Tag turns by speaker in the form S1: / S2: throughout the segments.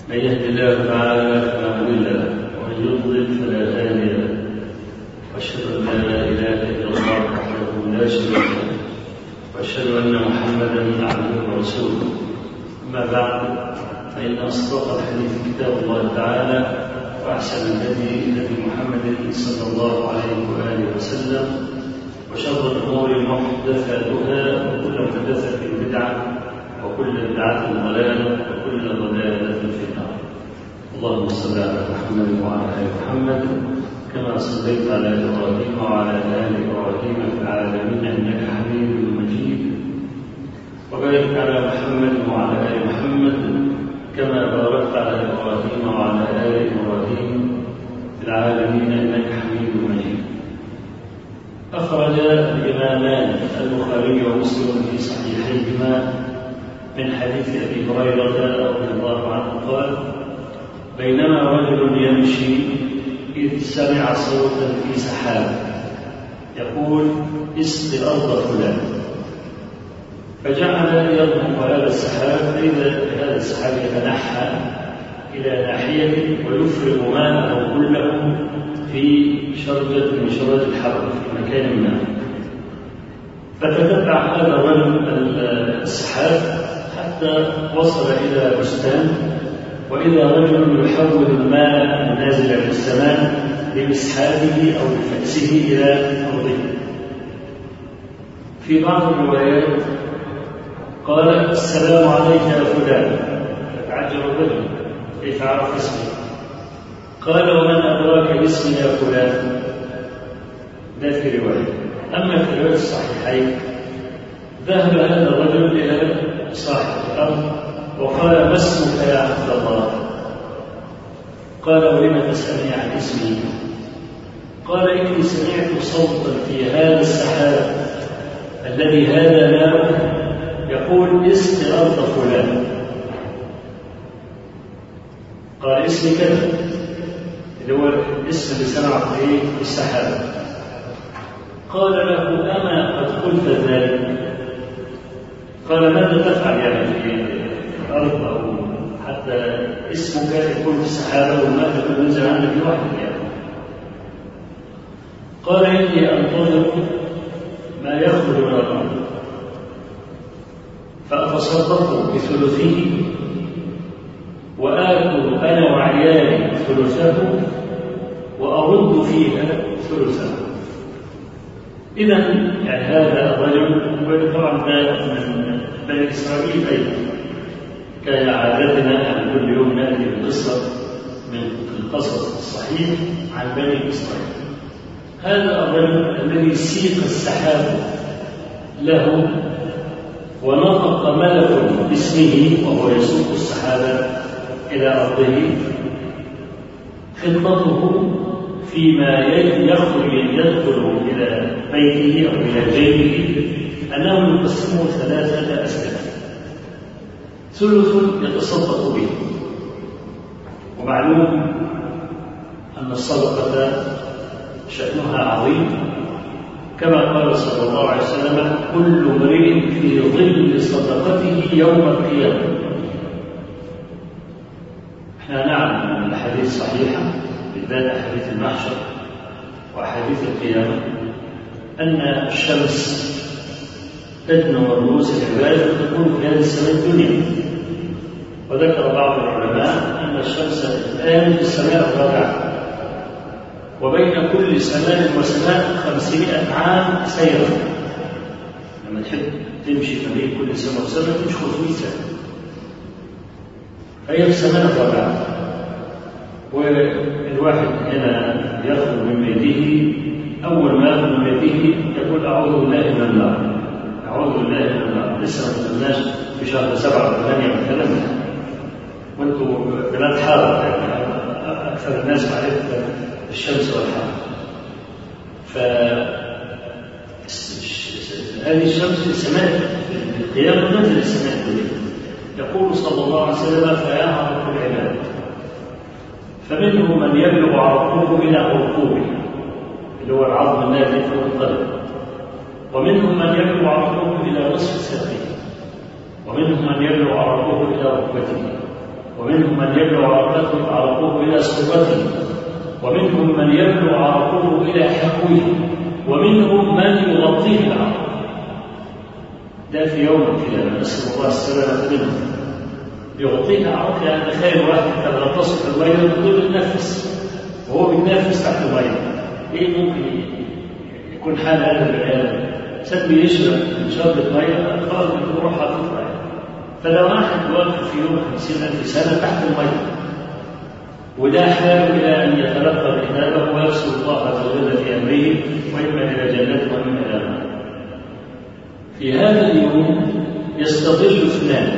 S1: من يهد الله تعالى فلا مضل له ومن يضلل فلا هادي له واشهد ان لا اله الا الله وحده لا شريك له واشهد ان محمدا عبده ورسوله اما بعد فان اصدق الحديث كتاب الله تعالى واحسن الهدي هدي محمد صلى الله عليه واله وسلم وشر الامور محدثاتها وكل محدثه بدعه وكل بدعه ضلاله وكل ضلاله في النار اللهم صل على محمد وعلى ال محمد كما صليت على ابراهيم وعلى ال ابراهيم في العالمين انك حميد مجيد وبارك على محمد وعلى ال محمد كما باركت على ابراهيم وعلى ال ابراهيم في العالمين انك حميد مجيد اخرج الامامان البخاري ومسلم في صحيحيهما من حديث ابي هريره رضي الله عنه قال بينما رجل يمشي اذ سمع صوتا في سحاب يقول اسق ارض فلان فجعل يضرب هذا السحاب فإذا هذا السحاب يتنحى إلى ناحية ويفرغ ماءه كله في شربة من شربات الحر في مكان ما فتتبع هذا الرجل السحاب حتى وصل إلى بستان وإذا رجل يحول الماء النازل في السماء بمسحابه أو بفأسه إلى أرضه في بعض الروايات قال السلام عليك يا فلان فتعجب الرجل كيف عرف اسمي قال ومن ادراك باسمي يا فلان ده في روايه اما في روايه الصحيحين ذهب هذا الرجل الى صاحب الارض وقال ما اسمك يا عبد الله قال ولم تسالني عن اسمي قال اني سمعت صوتا في هذا السحاب الذي هذا ماؤه يقول اسم أرض فلان قال اسمي كذا اللي هو الاسم اللي سمعه في ايه؟ السحابة قال له أما قد قلت ذلك قال ماذا تفعل يعني في الأرض أو حتى اسمك يكون في السحابة والماء يكون ينزل عنك لوحدك يعني قال إني أنتظر ما يخرج من الأرض فأتصدق بثلثه وآكل أنا وعيالي ثلثه وأرد فيها ثلثه إذا يعني هذا الرجل طبعا ده من بني إسرائيل أيضا كان عادتنا أن كل يوم نأتي بقصة من القصص الصحيح عن بني إسرائيل هذا الرجل الذي سيق السحاب له ونطق ملك باسمه وهو يسوق السحابة إلى أرضه خطته فيما يخرج يدخل إلى بيته أو إلى جيبه أنه يقسمه ثلاثة أسئلة ثلث يتصدق به ومعلوم أن الصدقة شأنها عظيم كما قال صلى الله عليه وسلم كل امرئ في ظل صدقته يوم القيامه احنا نعلم ان الاحاديث صحيحه بالذات احاديث المحشر واحاديث القيامه ان الشمس تدنو رؤوس العباد وتكون في هذه السماء الدنيا وذكر بعض العلماء ان الشمس الان في السماء الرابعه وبين كل سماء وسماء خمسمائة عام سيرا لما تحب تمشي ما بين كل سماء وسماء تمشي 500 سنة فهي في السماء الرابعة والواحد هنا يخرج من بيته أول ما يخرج من بيته يقول أعوذ بالله من النار أعوذ بالله من النار لسه ما دخلناش في شهر سبعة وثمانية مثلا وأنتم بلاد حارة يعني أكثر الناس معرفة الشمس والحر ف هذه الشمس في السماء في القيامة نزل السماء الدنيا يقول صلى الله عليه وسلم فيعرف العباد فمنهم من يبلغ عرقه إلى عرقوبه اللي هو العظم النازل فوق القلب ومنهم من يبلغ عرقه إلى نصف ساقه ومنهم من يبلغ عرقه إلى ركبته ومنهم من يبلغ عرقته عرقه إلى سرته ومنهم من يبلغ عرقه إلى حقوه ومنهم من يغطيه العرق ده في يوم القيامة نسأل الله السلامة منهم يغطيها عرق يعني تخيل واحد كان غطسه في المية ويقول يتنفس وهو بيتنفس تحت المية ايه ممكن يكون حال هذا البني ادم سد يشرب من شربة مية خلاص بتروح حاططها فلو واحد واقف في يوم خمسين ألف سنة تحت المية وده حاله إلى أن يتلقى كتابه ويرسل الله عز وجل في أمره وإما إلى جنته وإما إلى نار. في هذا اليوم يستظل اثنان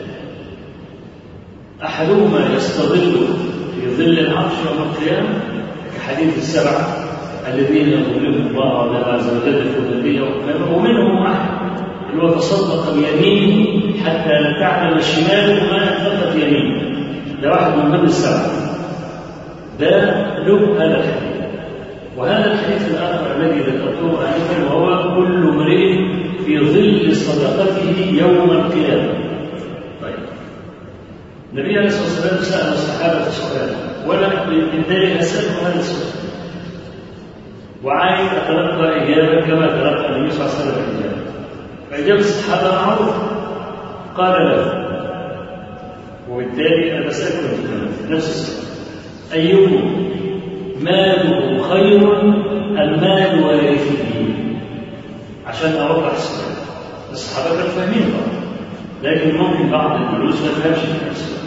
S1: أحدهما يستظل في ظل العرش يوم القيامة كحديث السبعة الذين يظلمهم الله عز وجل في ظله ومنهم واحد اللي هو تصدق بيمينه حتى لا تعلم شماله ما انفقت يمينه ده واحد من ضمن السبعه ده له هذا الحديث وهذا الحديث الاخر الذي ذكرته انفا وهو كل امرئ في ظل صدقته يوم القيامه طيب النبي عليه الصلاه والسلام سال الصحابه سؤالا وانا من ذلك اسالهم هذا السؤال وعايز اتلقى اجابه كما تلقى النبي صلى الله عليه وسلم الاجابه فإجابة الصحابة معروفة قال له وبالتالي أنا بسألكم نفس السؤال أيكم ماله خير أم مال وارثه؟ عشان أوضح السؤال الصحابة كانوا فاهمين طبعا لكن ممكن بعض الجلوس ما يفهمش في السؤال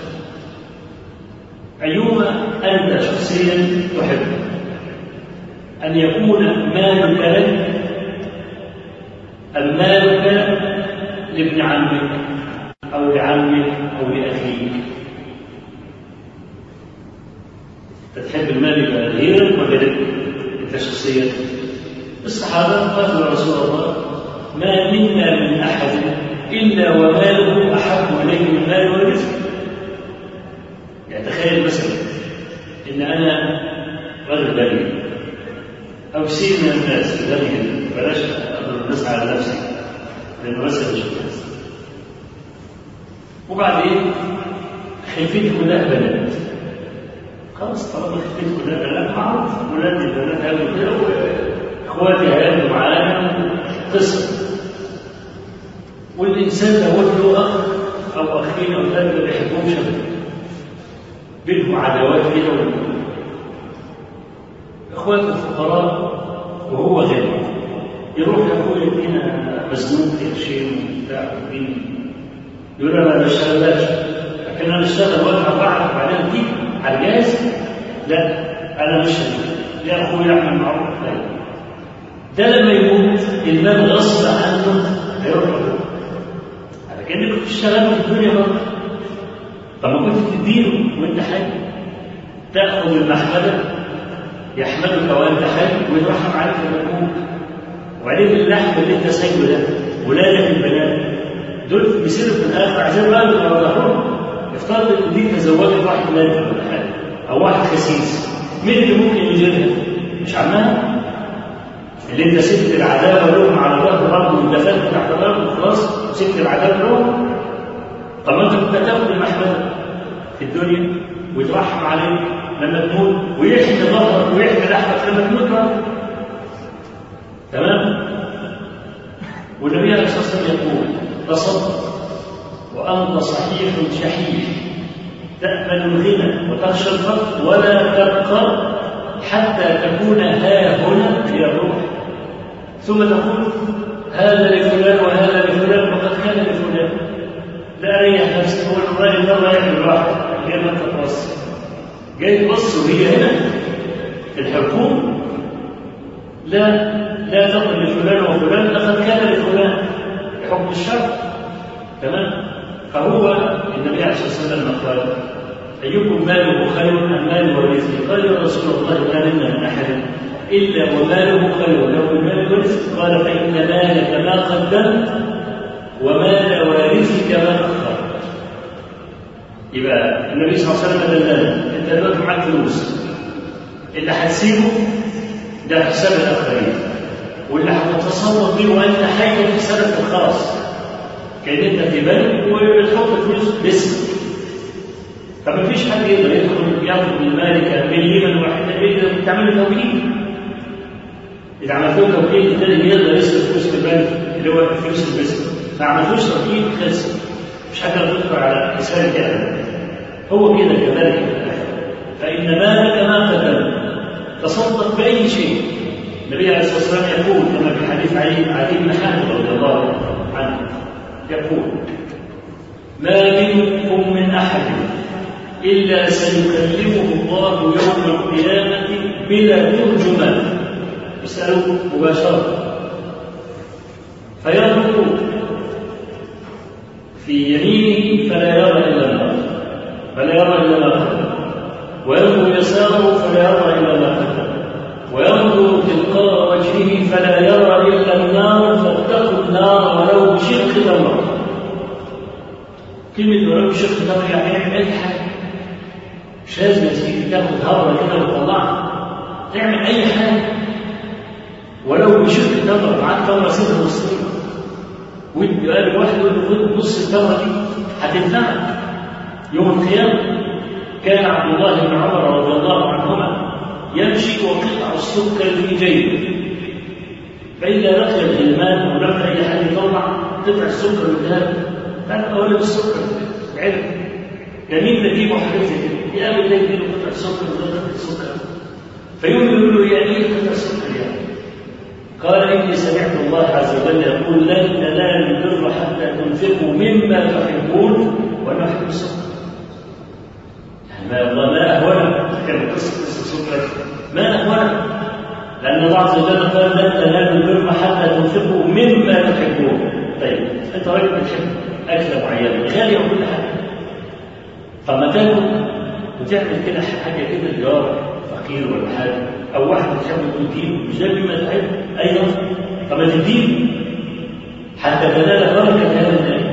S1: أيهما أنت شخصيا تحب أن يكون مالك لك أم مالك لابن عمك أو لعمك أو لأخيك تحب المال يبقى غيرك ولا لك أنت شخصيا الصحابة قالوا يا رسول الله ما منا من أحد إلا وماله أحب إليه من مال ورزقه يعني تخيل مثلا إن أنا رجل غني أو سين من الناس غني بلاش الناس على نفسي لانه بس مش الناس وبعدين خلفيتي كلها بنات خلاص طالما خلفيتي كلها بنات معروف ولادي البنات هياخدوا كده واخواتي هياخدوا معانا قصه والانسان لو له اخ او اخين او ثلاثه ما بيحبهمش بينهم عداوات كده اخواته فقراء وهو غني يروح يقول يدينا مزنوق قرشين وبتاع ومين يقول انا ما بشتغلش لكن انا اشتغل وادفع بعد وبعدين دي على الجاهز لا انا مش هدي يا اخويا اعمل معروف طيب ده لما يموت المال غصب عنه هيروح له على كانك كنت بتشتغل في الدنيا برضه طب ما كنت تديله وانت حي تاخذ المحمده يحمدك وانت حي ويرحم عليك لما تموت وبعدين اللحم اللي انت سايبه ده ولادك البنات دول بيصيروا في الاخر عشان بقى يوضحوهم افترض ان دي تزوجت واحد مات ولا حاجه او واحد خسيس مين اللي ممكن يجيبها؟ مش عمها؟ اللي انت سبت العداوه لهم على ظهر الارض ودفنت تحت الارض وخلاص وسبت العداوه لهم طب ما انت كنت هتاخد المحمده في الدنيا ويترحم عليك لما تموت ويحمي ظهرك ويحمي لحمك لما تموت برضه تمام والنبي عليه الصلاه والسلام يقول تصدق وانت صحيح شحيح تامل الغنى وتخشى الفقر ولا تبقى حتى تكون ها هنا هي الروح ثم تقول هذا لفلان وهذا لفلان وقد كان لفلان لا ريح نفسك هو الراجل ده رايح لوحده غير ما تتوصل جاي تبص وهي هنا في الحكومه لا لا تقل لفلان وفلان لقد كان لفلان بحكم الشرع تمام فهو النبي عليه الصلاه والسلام قال ايكم ماله خير ام مال ورثه؟ قال يا رسول الله ما منا من احد الا وماله خير له المال ورثه قال فان مالك ما قدمت ومال وارثك ما اخرت يبقى النبي صلى الله عليه وسلم دلنا انت دلوقتي معاك فلوس اللي هتسيبه ده حساب الاخرين واللي هتتصرف بيه وانت حي في حسابك الخاص كان انت في بنك وبتحط فلوس باسمك فما فيش حد يقدر يدخل ياخذ من مالك مليما واحدا الا تعمل توكيل اذا عملت له توكيل الثاني يقدر يصرف فلوس في البنك اللي هو فلوس البزنس ما عملتوش توكيل خلص مش حاجه تدخل على حسابك ابدا هو كده كذلك فان مالك ما قدم تصدق باي شيء النبي عليه الصلاه والسلام يقول كما في حديث علي علي بن حاتم رضي الله عنه يقول ما منكم من احد الا سيكلمه الله يوم القيامه بلا ترجمان يساله مباشره فينظر في يمينه فلا يرى الا النار فلا يرى الا ما قدم وينظر يساره فلا يرى الا ما قدم وينظر تلقاء وجهه فلا يرى الا النار فاتقوا النار ولو بشق تمره كلمه ولو بشق تمره يعني يعمل اي حاجه مش لازم تيجي تاخد هره كده وتطلعها تعمل اي حاجه ولو بشق تمره معاك تمره سنه نصين ويدي قال واحد يقول له خد نص التمره دي هتنفعك يوم القيامه كان عبد الله بن عمر رضي الله عنهما يمشي وقطع السكر في جيبه فإذا لقي الغلمان أو لقي أي حد يطلع قطع السكر من هذا هذا أولى بالسكر علم جميل نجيبه حاجات زي كده يقابل ده يديله قطع سكر وده قطع سكر فيقوم يقول له يعني ايه قطع سكر يعني؟ قال إني سمعت الله عز وجل يقول لن تنالوا البر حتى تنفقوا مما تحبون وأنا أحب السكر ما ما أهونه كان قصة قصة سكر ما أهونه لأن الله عز وجل قال لن تنالوا البر حتى تنفقوا مما تحبون طيب أنت راجل بتحب أكلة معينة غالية وكل حاجة فما تاكل وتعمل كده حاجة كده لجار فقير ولا حاجة أو واحد بتحب تديله مش ده مما تحب أيضا فما تديله حتى تنال بركة هذا المال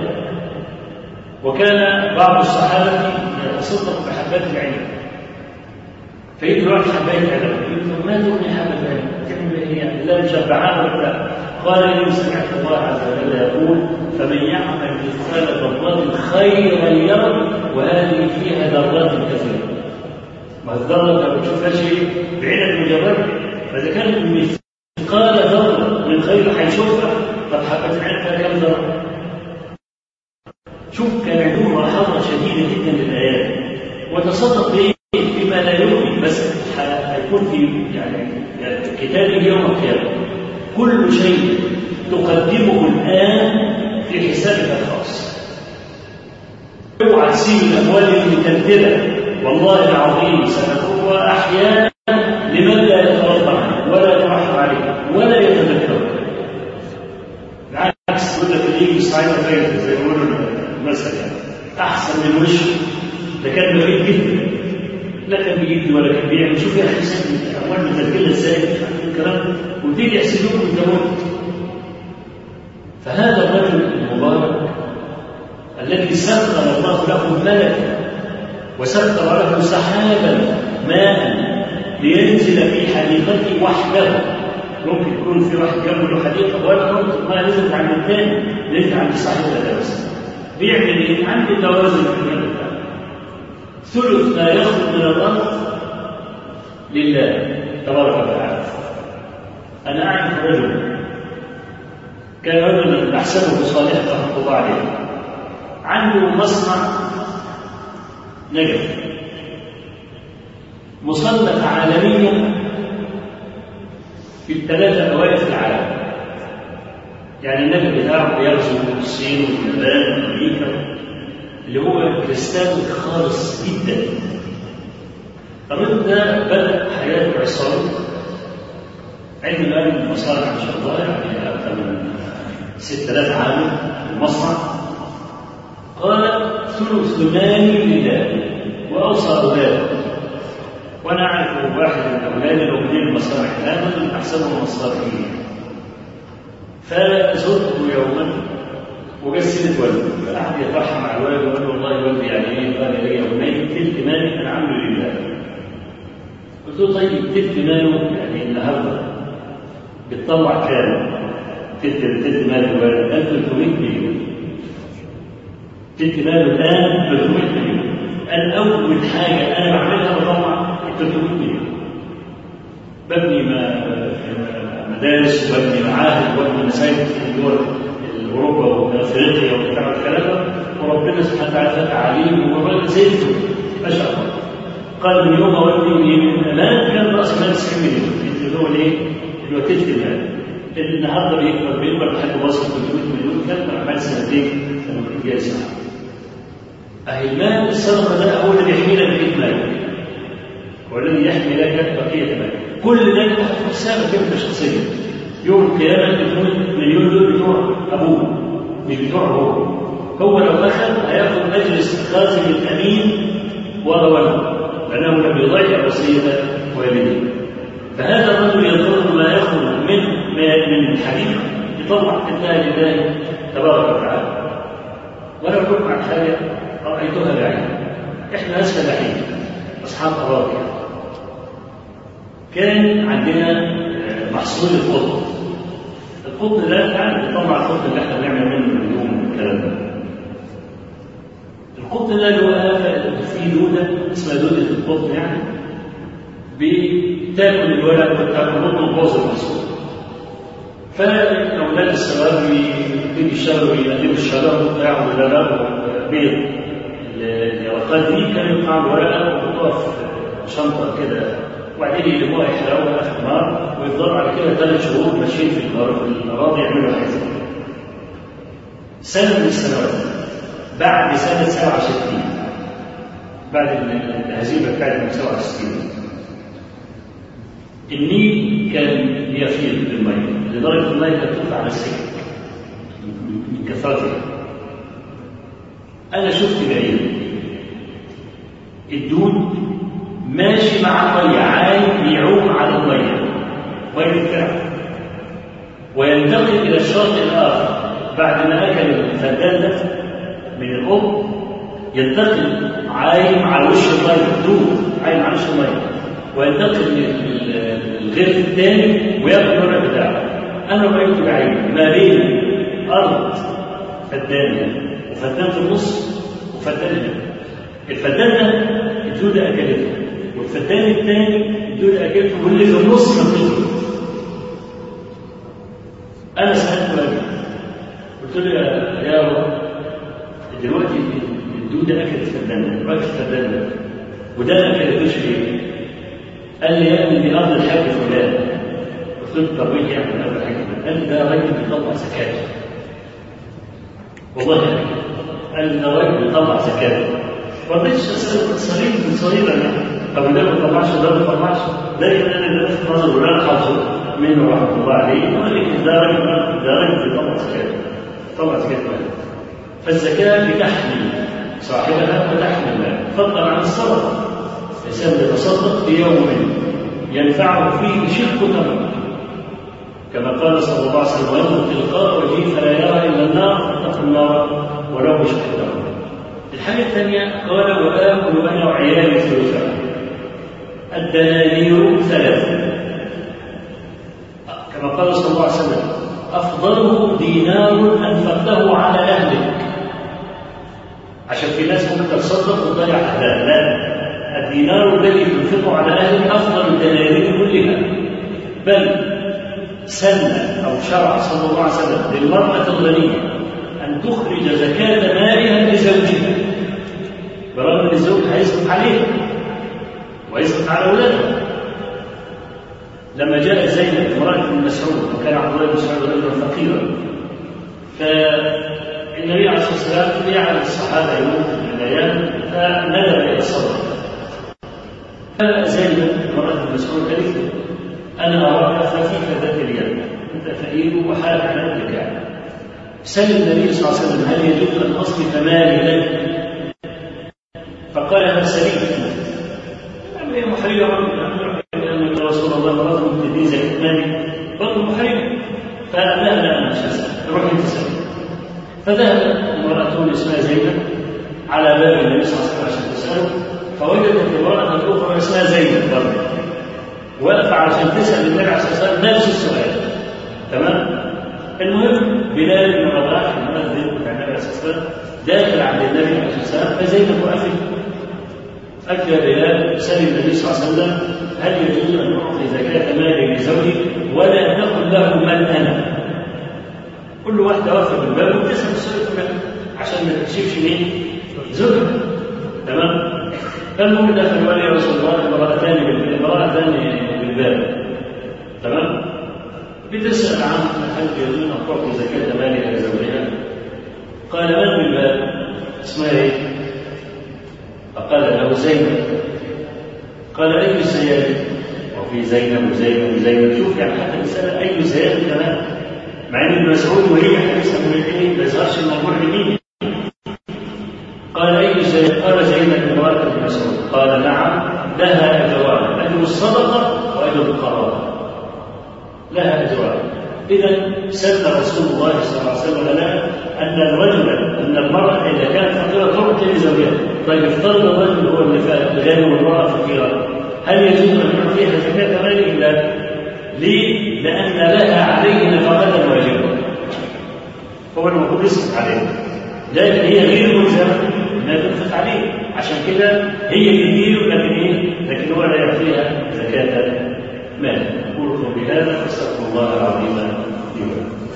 S1: وكان بعض الصحابة يتصدق بحبات العنب فيجي واحد حباية عنب يقول له ما تغني حبة عنب تعمل ايه يعني لا مشبعان ولا قال إني سمعت الله عز وجل يقول فمن يعمل مثقال ذرة خيرا يرى وهذه فيها ذرات كثيرة ما الذرة ما بتشوفهاش ايه بعينك مجرد فإذا كان مثقال ذرة من خير هيشوفها طب حبة العنب فيها كم ذرة؟ شوف كان عندهم ملاحظة شديدة جدا للآيات وتصدق به بما لا يؤمن بس هيكون في يعني كتابه يوم القيامة كل شيء تقدمه الآن في حسابك الخاص اوعى تسيب الأموال المتلتلة والله العظيم سنكون أحيانا لمن لا يترضى عنه ولا يترحم عليه ولا يتذكره بالعكس يقول لك اللي يجي صعيدة خير زي ما يقولوا مثلا احسن من وشه ده كان بعيد جدا لا كان بيجي ولا كان بيعمل شوف يا اخي سيد الاموال متسجله ازاي مش عارف الكلام وتيجي يحسدوك وانت مت فهذا الرجل المبارك الذي سخر الله له ملكا وسخر له سحابا ماء لينزل في حديقته وحده ممكن يكون في واحد جنبه له حديقه ولا ممكن ما نزلت عند الثاني نزلت عند صاحب الدرس بيعمل ايه؟ عنده توازن في المال بتاعه ثلث ما يخرج من الارض لله تبارك وتعالى انا اعرف رجلا كان رجلا احسبه صالحا رحمه الله عليه عنده مصنع نجف مصنف عالميا في الثلاثه اوائل في العالم يعني النبي بتاعه بيغزو الصين واليابان وامريكا اللي هو كريستال خالص جدا الرجل ده بدا حياته عصابي عنده الان مصانع ما شاء الله يعني اكثر من 6000 عامل في المصنع قال ثلث مالي لله واوصى اولاده وانا اعرف واحد من اولادي لو مدير المصانع هذا احسنهم مصارفين فزرته يوما وجسدت والده فقعد يترحم مع الولد وقال له والله والدي يعني ايه قال لي يومين تلت مالي انا عامله لله قلت له طيب تلت ماله يعني النهارده بتطلع كام؟ تلت تلت مال الولد قال 300 مليون تلت ماله الان 300 مليون قال اول حاجه انا بعملها بطلع 300 مليون ببني مدارس وببني معاهد وببني مساجد في دول اوروبا وافريقيا وبتاع الكلام ده وربنا سبحانه وتعالى فتح عليه وراجل زي الفل ما شاء الله قال من يوم ما ودي من الان كان راس مال 90 مليون اللي هو الايه؟ اللي هو تلت المال النهارده بيكبر بيكبر لحد وصل 300 مليون كان بعد سنتين لما كنت جاي سنه أهل المال الصدقة ده هو الذي يحمي لك بقية مالك والذي يحمي لك بقية مالك كل ده انت تحط حسابك انت شخصيا يوم القيامة يكون مليون دول بتوع أبوه مش بتوع هو هو لو أخذ هياخد أجر استخراج الأمين وغوله لأنه لم يضيع وصية والده فهذا الرجل يظن ما يخرج من من الحديقة يطلع الله لله تبارك وتعالى ولو كنت مع حاجة رأيتها بعيني احنا ناس فلاحين أصحاب أراضي كان عندنا محصول القطن القطن ده يعني بيطلع القطن اللي احنا بنعمل منه اليوم والكلام ده القطن ده اللي هو فيه دودة اسمها دودة القطن يعني بتاكل الورق وتاكل القطن وتبوظ المحصول فالأولاد الصغار بيبتدي يشتغلوا يقلبوا الشراب وبتاع ويلعبوا بيض الورقات دي كانوا يقطعوا الورقة ويحطوها في شنطة كده وبعدين يجيبوها يحرقوها في النار ويفضلوا على كده ثلاث شهور ماشيين في الأراضي يعملوا حاجة سنة من السنوات بعد سنة 67 بعد الهزيمة بتاعت 67 النيل كان بيفيض بالمية لدرجة المية كانت تطلع على السكة من كثرتها أنا شفت بعيد الدود ماشي مع المية عايم بيعوم على المية مية الكعب وينتقل إلى الشاطئ الآخر بعد ما أكل الفدان ده من الأم ينتقل عايم على وش المية دود عايم على وش المية وينتقل للغرف الثاني وياخد الورق بتاعه أنا رأيت بعيني ما بين أرض فدان وفدان في النص وفدان هنا الفدان ده الدودة أكلته والفدان الثاني الدودة أكلته واللي في النص ما أنا سألت والدي قلت له يا رب دلوقتي الدودة أكلت الفدان ده أكلت الفدان ده وده ما أكلتوش ليه؟ قال لي يا ابني دي أرض الحاج فلان قلت له طب ايه يعني أرض الحاج فلان؟ قال لي ده راجل بيطلع زكاة والله قال لي ده راجل بيطلع زكاة ما رضيتش اساله صغير من صغيرا يعني طب ده ما طلعش ده ما طلعش ده اللي انا لفت نظر ولا انا حافظه منه رحمه الله عليه قال لي ده راجل ده راجل بيطلع زكاة طلع زكاة مال فالزكاة بتحمي صاحبها وتحمي المال فضلا عن الصدقة الإنسان يتصدق في يوم ينفعه فيه شق تمر كما قال صلى الله عليه وسلم وينظر تلقاء وجهه فلا يرى إلا النار فاتقوا النار ولو بشق تمر الحاجة الثانية قال وآكل أنا وعيالي ثلثا الدنانير ثلاثة كما قال صلى الله عليه وسلم أفضله دينار أنفقته على أهلك عشان في ناس ممكن تتصدق وتضيع أهلها لا الدينار الذي تنفقه على أهلك أفضل الدنانير كلها بل سن أو شرع صلى الله عليه وسلم للمرأة الغنية أن تخرج زكاة مالها لزوجها برغم أن الزوج هيصرف عليها ويصرف على أولادها لما جاءت زينب امرأة بن مسعود وكان عبد الله بن مسعود رجلا فقيرا فالنبي عليه الصلاة والسلام يعلم الصحابة يوم من الأيام فندب إلى الصدقة فزينب امرأة بن مسعود قالت له أنا أراك خفيف ذات اليد أنت فقير وحالك على قدك يعني سأل النبي صلى الله عليه وسلم هل يجوز أن أصرف مالي لك؟ فقال أنا سليم هي محرجة يا رسول الله مرات مبتدئين زي مالي برضه محرجة فقال لا لا أنا مش هسأل روح أنت سأل فذهب امرأة اسمها زينب على باب النبي صلى الله عليه وسلم عشان تسأله فوجدت امرأة أخرى اسمها زينب برضه واقفة عشان تسأل النبي عليه الصلاة والسلام نفس السؤال تمام؟ المهم بلال بن رباح المؤذن بتاع النبي عليه الصلاة والسلام داخل عند النبي عليه الصلاة والسلام فزينب وقفت أتى بلال سأل النبي صلى الله عليه وسلم هل يجوز أن أعطي زكاة مالي لزوجي ولا تقل له من أنا؟ كل واحدة واقفة بالباب وبتسأل السؤال كلها عشان ما تكشفش مين؟ زوجها تمام؟ فالمهم دخل ولي رسول الله امرأتان بالباب امرأتان بالباب تمام؟ بتسأل عن هل يجوز أن تعطي زكاة مالها لزوجها؟ قال من بالباب؟ اسمها ايه؟ فقال له زينب قال أي زيادة؟ وفي زينب وزينب وزينب شوف يعني حتى المسألة أي زيادة كمان مع ان ابن مسعود وهي حديث من الاثنين ما يظهرش الموضوع لمين قال اي زينب؟ قال زينب امرأة ابن مسعود قال نعم لها اجران اجر الصدقة واجر القرابة لها اجران اذا سن رسول الله صلى الله عليه وسلم لنا ان الرجل ان المراه اذا كانت فقيره تعطي لزوجها طيب افترض الرجل هو اللي غني والمراه فقيره هل يجوز ان يعطيها زكاه ماله؟ لا ليه؟ لان لها عليه نفقه واجبه هو المفروض يصرف عليه لكن هي غير ملزمه انها تنفق عليه عشان كده هي تديره لكن ايه؟ لكن هو لا يعطيها زكاه مال اقول بهذا فاستغفر الله العظيم لي ولكم